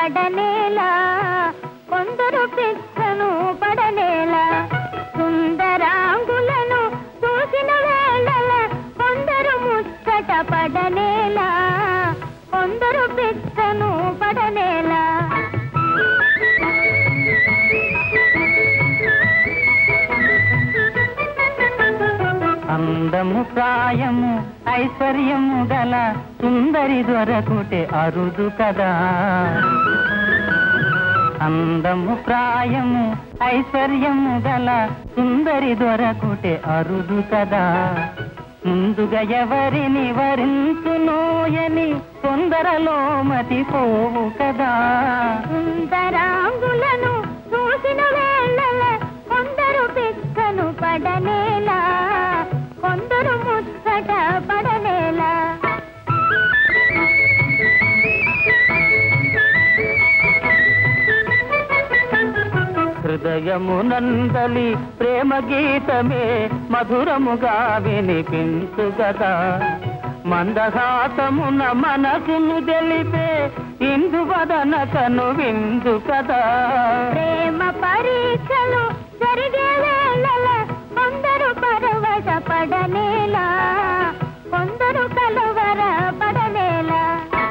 పడనేలా కొందరు పిచ్చను పడనేలా సుందరాంగులను చూసిన వేళల కొందరు ముచ్చట పడనేలా కొందరు పిచ్చను పడనేలా అందము ప్రాయము ఐశ్వర్యము గల సుందరి దొరకుటే అరుదు కదా అందము ప్రాయము ఐశ్వర్యము గల సుందరి దొరకుటే అరుదు కదా ముందుగా ఎవరిని వరించునోయని తొందరలో మతిపోవు కదా సుందరాంగులను చూసిన వేళల కొందరు పిచ్చను పడనేలా కొందరు ముచ్చట పడనేలా హృదయము నందలి ప్రేమ గీతమే మధురముగా వినిపించు గదా మందహాసమున మనసును తెలిపే ఇందు వదన కను విందు కదా ప్రేమ పరీక్షలు జరిగే వేళల కొందరు పరవశ పడనేలా కొందరు కలవర పడనేలా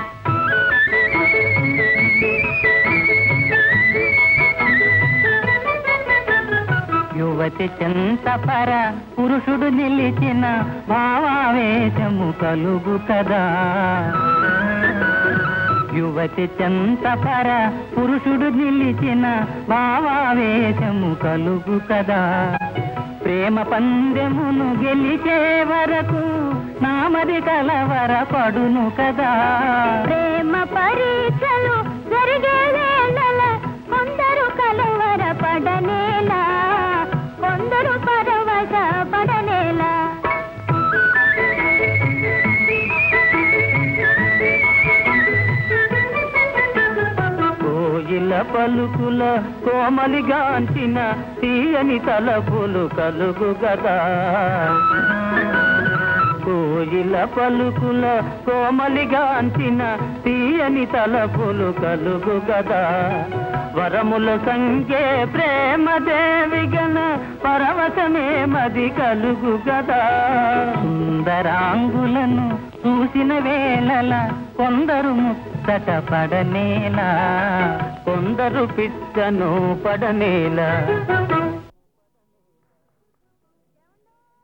యువతి చింతపర పురుషుడు నిలిచిన భావావేశము కలుగు కదా యువతి చెంతపర పురుషుడు నిలిచిన భావావేశము కలుగు కదా ప్రేమ పందెమును గెలిచే వరకు నామది కలవర పడును కదా ప్రేమ పరీక్షలు జరిగే వేళల కొందరు కలవర పడనేలా కొందరు పరవశ పడనేలా కోయిల పలుకుల కోమలిగాంచిన తీయని తలపులు కలుగు గదా కోయిల పలుకుల కోమలిగాంచిన తీయని తలపులు కలుగు గదా వరముల సంఖ్యే ప్రేమ దేవిగన పరవశమే మది కలుగు గదా సుందరాంగులను చూసిన వేళల కొందరు ముచ్చట పడనేలా కొందరు పిచ్చను పడనేలా